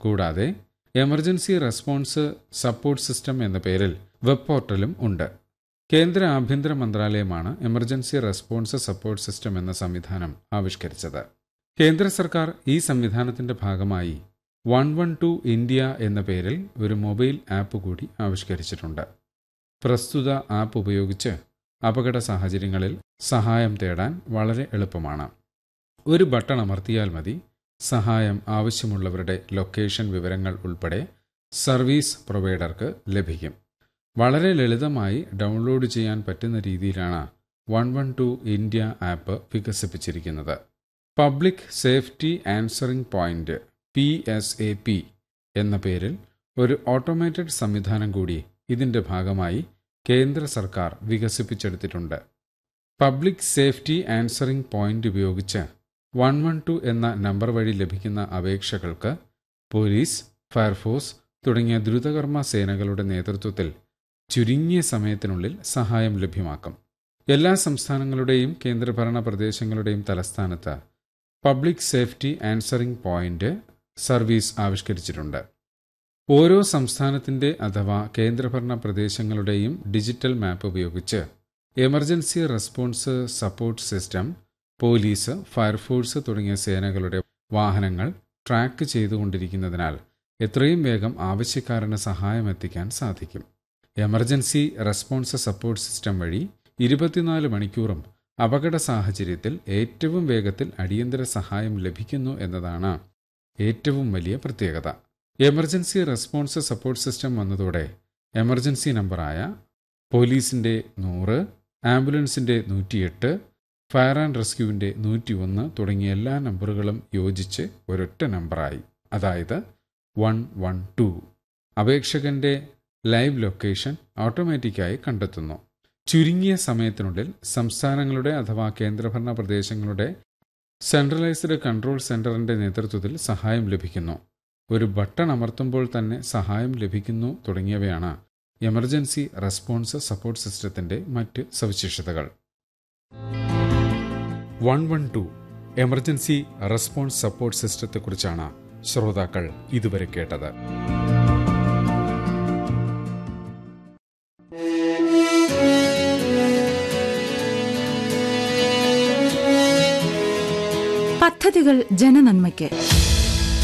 കൂടാതെ emergency response support system എന്ന പേരിൽ വെബ് പോർട്ടലും ഉണ്ട് കേന്ദ്ര ആഭ്യന്തര മന്ത്രാലയമാണ് എമർജൻസി റെസ്പോൺസ് സപ്പോർട്ട് സിസ്റ്റം എന്ന സംവിധാനം ആവിഷ്കരിച്ചത് കേന്ദ്ര സർക്കാർ ഈ സംവിധാനത്തിന്റെ ഭാഗമായി വൺ വൺ ടു ഇന്ത്യ എന്ന പേരിൽ ഒരു മൊബൈൽ ആപ്പ് കൂടി ആവിഷ്കരിച്ചിട്ടുണ്ട് പ്രസ്തുത ആപ്പ് ഉപയോഗിച്ച് അപകട സാഹചര്യങ്ങളിൽ സഹായം തേടാൻ വളരെ എളുപ്പമാണ് ഒരു ബട്ടൺ അമർത്തിയാൽ മതി സഹായം ആവശ്യമുള്ളവരുടെ ലൊക്കേഷൻ വിവരങ്ങൾ ഉൾപ്പെടെ സർവീസ് പ്രൊവൈഡർക്ക് ലഭിക്കും വളരെ ലളിതമായി ഡൗൺലോഡ് ചെയ്യാൻ പറ്റുന്ന രീതിയിലാണ് one one two India app വികസിപ്പിച്ചിരിക്കുന്നത് public safety answering point P S A P എന്ന പേരിൽ ഒരു ഓട്ടോമേറ്റഡ് സംവിധാനം കൂടി ഇതിന്റെ ഭാഗമായി കേന്ദ്ര സർക്കാർ വികസിപ്പിച്ചെടുത്തിട്ടുണ്ട് പബ്ലിക് സേഫ്റ്റി ആൻസറിംഗ് പോയിന്റ് ഉപയോഗിച്ച് വൺ വൺ ടു എന്ന നമ്പർ വഴി ലഭിക്കുന്ന അപേക്ഷകൾക്ക് പോലീസ് ഫയർഫോഴ്സ് തുടങ്ങിയ ദ്രുതകർമ്മ സേനകളുടെ നേതൃത്വത്തിൽ ചുരുങ്ങിയ സമയത്തിനുള്ളിൽ സഹായം ലഭ്യമാക്കും എല്ലാ സംസ്ഥാനങ്ങളുടെയും കേന്ദ്രഭരണ പ്രദേശങ്ങളുടെയും തലസ്ഥാനത്ത് public safety answering point service ആവിഷ്കരിച്ചിട്ടുണ്ട് ഓരോ സംസ്ഥാനത്തിന്റെ അഥവാ കേന്ദ്രഭരണ പ്രദേശങ്ങളുടെയും ഡിജിറ്റൽ മാപ്പ് ഉപയോഗിച്ച് emergency response support system police fire force തുടങ്ങിയ സേനകളുടെ വാഹനങ്ങൾ ട്രാക്ക് ചെയ്തുകൊണ്ടിരിക്കുന്നതിനാൽ എത്രയും വേഗം ആവശ്യക്കാരന് സഹായം എത്തിക്കാൻ സാധിക്കും എമർജൻസി റെസ്പോൺസ് സപ്പോർട്ട് സിസ്റ്റം വഴി ഇരുപത്തിനാല് മണിക്കൂറും അപകട സാഹചര്യത്തിൽ ഏറ്റവും വേഗത്തിൽ അടിയന്തര സഹായം ലഭിക്കുന്നു എന്നതാണ് ഏറ്റവും വലിയ പ്രത്യേകത എമർജൻസി റെസ്പോൺസ് സപ്പോർട്ട് സിസ്റ്റം വന്നതോടെ എമർജൻസി നമ്പറായ പോലീസിന്റെ നൂറ് ആംബുലൻസിന്റെ നൂറ്റിയെട്ട് ഫയർ ആൻഡ് റെസ്ക്യൂവിന്റെ നൂറ്റിയൊന്ന് തുടങ്ങിയ എല്ലാ നമ്പറുകളും യോജിച്ച് ഒരൊറ്റ നമ്പറായി അതായത് വൺ വൺ ടു അപേക്ഷകന്റെ ലൈവ് ലൊക്കേഷൻ ഓട്ടോമാറ്റിക്കായി കണ്ടെത്തുന്നു ചുരുങ്ങിയ സമയത്തിനുള്ളിൽ സംസ്ഥാനങ്ങളുടെ അഥവാ കേന്ദ്രഭരണ പ്രദേശങ്ങളുടെ സെൻട്രലൈസ്ഡ് കൺട്രോൾ സെന്ററിന്റെ നേതൃത്വത്തിൽ സഹായം ലഭിക്കുന്നു ഒരു ബട്ടൺ അമർത്തുമ്പോൾ തന്നെ സഹായം ലഭിക്കുന്നു തുടങ്ങിയവയാണ് എമർജൻസി റെസ്പോൺസ് സപ്പോർട്ട് സിസ്റ്റത്തിന്റെ മറ്റ് സവിശേഷതകൾ one one two emergency response support സിസ്റ്റത്തെക്കുറിച്ചാണ് ശ്രോതാക്കൾ ഇതുവരെ കേട്ടത് പദ്ധതികൾ ജനനന്മയ്ക്ക്